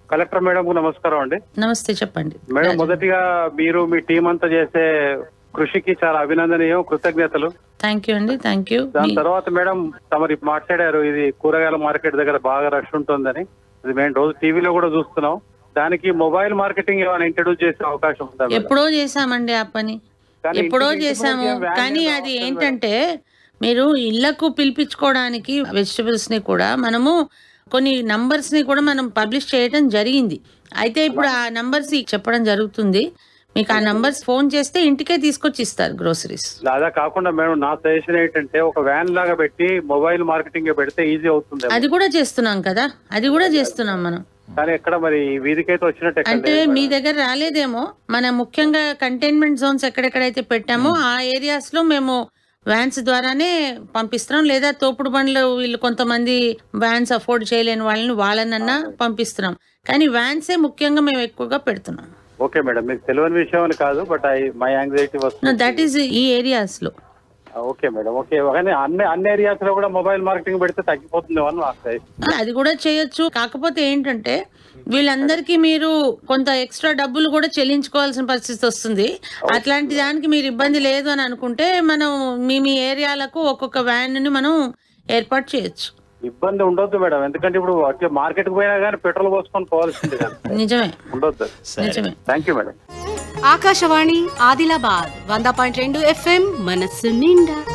Collector madam కు నమస్కారం అండి నమస్తే చెప్పండి మేడం మొదటిగా మీరు మీ టీం అంతా చేసే కృషికి చాలా అభినందనీయం కృతజ్ఞతలు థ్యాంక్ యూ అండి థ్యాంక్ యూ దాని తర్వాత మేడం తమరు మాట్లాడారు ఇది కూరగాయల మార్కెట్ దగ్గర బాగా రష్ ఉంటుందని ఇది మేము రోజు టీవీలో కూడా చూస్తున్నాం దానికి మొబైల్ మార్కెటింగ్ ఏమైనా ఇంట్రడ్యూస్ చేసే అవకాశం ఉందా మేడం? ఎప్పుడో చేసామండి ఆ పని కానీ ఎప్పుడో ఇంటికి చేసాము ఇంటికి వ్యాన్ కానీ ఏదో అది అవసరం ఏంటంటే మీరు ఇళ్లకు పిలిపించుకోవడానికి వెజిటబుల్స్ ని కూడా మనము కొన్ని నంబర్స్ ని కూడా మనం పబ్లిష్ చేయడం జరిగింది అయితే ఇప్పుడు ఆ నంబర్స్ చెప్పడం జరుగుతుంది మీకు ఆ నంబర్స్ ఫోన్ చేస్తే ఇంటికే తీసుకొచ్చి ఇస్తారు గ్రోసరీస్ అలా కాకుండా మేడం నా సజెషన్ ఏంటంటే ఒక వ్యాన్ లాగా పెట్టి మొబైల్ మార్కెటింగ్ పెడితే ఈజీ అవుతుంది అది కూడా చేస్తున్నాం కదా అది కూడా చేస్తున్నాం మనం కానీ ఎక్కడ మరి వీధికైతే వచ్చినట్టు ఎక్కడ అంటే లేదు మీ మేడం. దగ్గర రాలేదేమో మన ముఖ్యంగా కంటైన్మెంట్ జోన్స్ ఎక్కడెక్కడైతే పెట్టామో ఆ ఏరియాస్ లో మేము వ్యాన్స్ ద్వారానే పంపిస్తున్నాం లేదా తోపుడు బండ్లు వీళ్ళు కొంతమంది వ్యాన్స్ అఫోర్డ్ చేయలేని వాళ్ళని వాళ్ళనన్నా పంపిస్తున్నాం కానీ వ్యాన్సే ముఖ్యంగా మేము ఎక్కువగా పెడుతున్నాం ఓకే మేడం మీకు తెలియని విషయం అని కాదు బట్ ఐ మై యాంగ్జైటీ వస్తుంది దట్ ఈస్ ఈ ఏరియాస్ లో ఓకే మేడం ఓకే కానీ అన్ని అన్ని ఏరియాస్ లో కూడా మొబైల్ మార్కెటింగ్ పెడితే తగ్గిపోతుందేమో అని నాకు సజెషన్. అది కూడా చేయొచ్చు కాకపోతే ఏంటంటే వీళ్ళందరికీ మీరు కొంత ఎక్స్ట్రా డబ్బులు కూడా చెల్లించుకోవాల్సిన పరిస్థితి వస్తుంది అట్లాంటి దానికి మీరు ఇబ్బంది లేదు అని అనుకుంటే మనం మీ మీ ఏరియాలకు ఒక్కొక్క వ్యాన్ ని మనం ఏర్పాటు చేయొచ్చు ఇబ్బంది ఉండొద్దు మేడం ఎందుకంటే ఇప్పుడు మార్కెట్ కు పోయినా కానీ పెట్రోల్ పోసుకొని పోవాల్సింది కదా నిజమే ఉండొద్దు నిజమే thank you madam Akashvani Adilabad వంద పాయింట్ రెండు ఎఫ్ఎం మనస్సు నిండా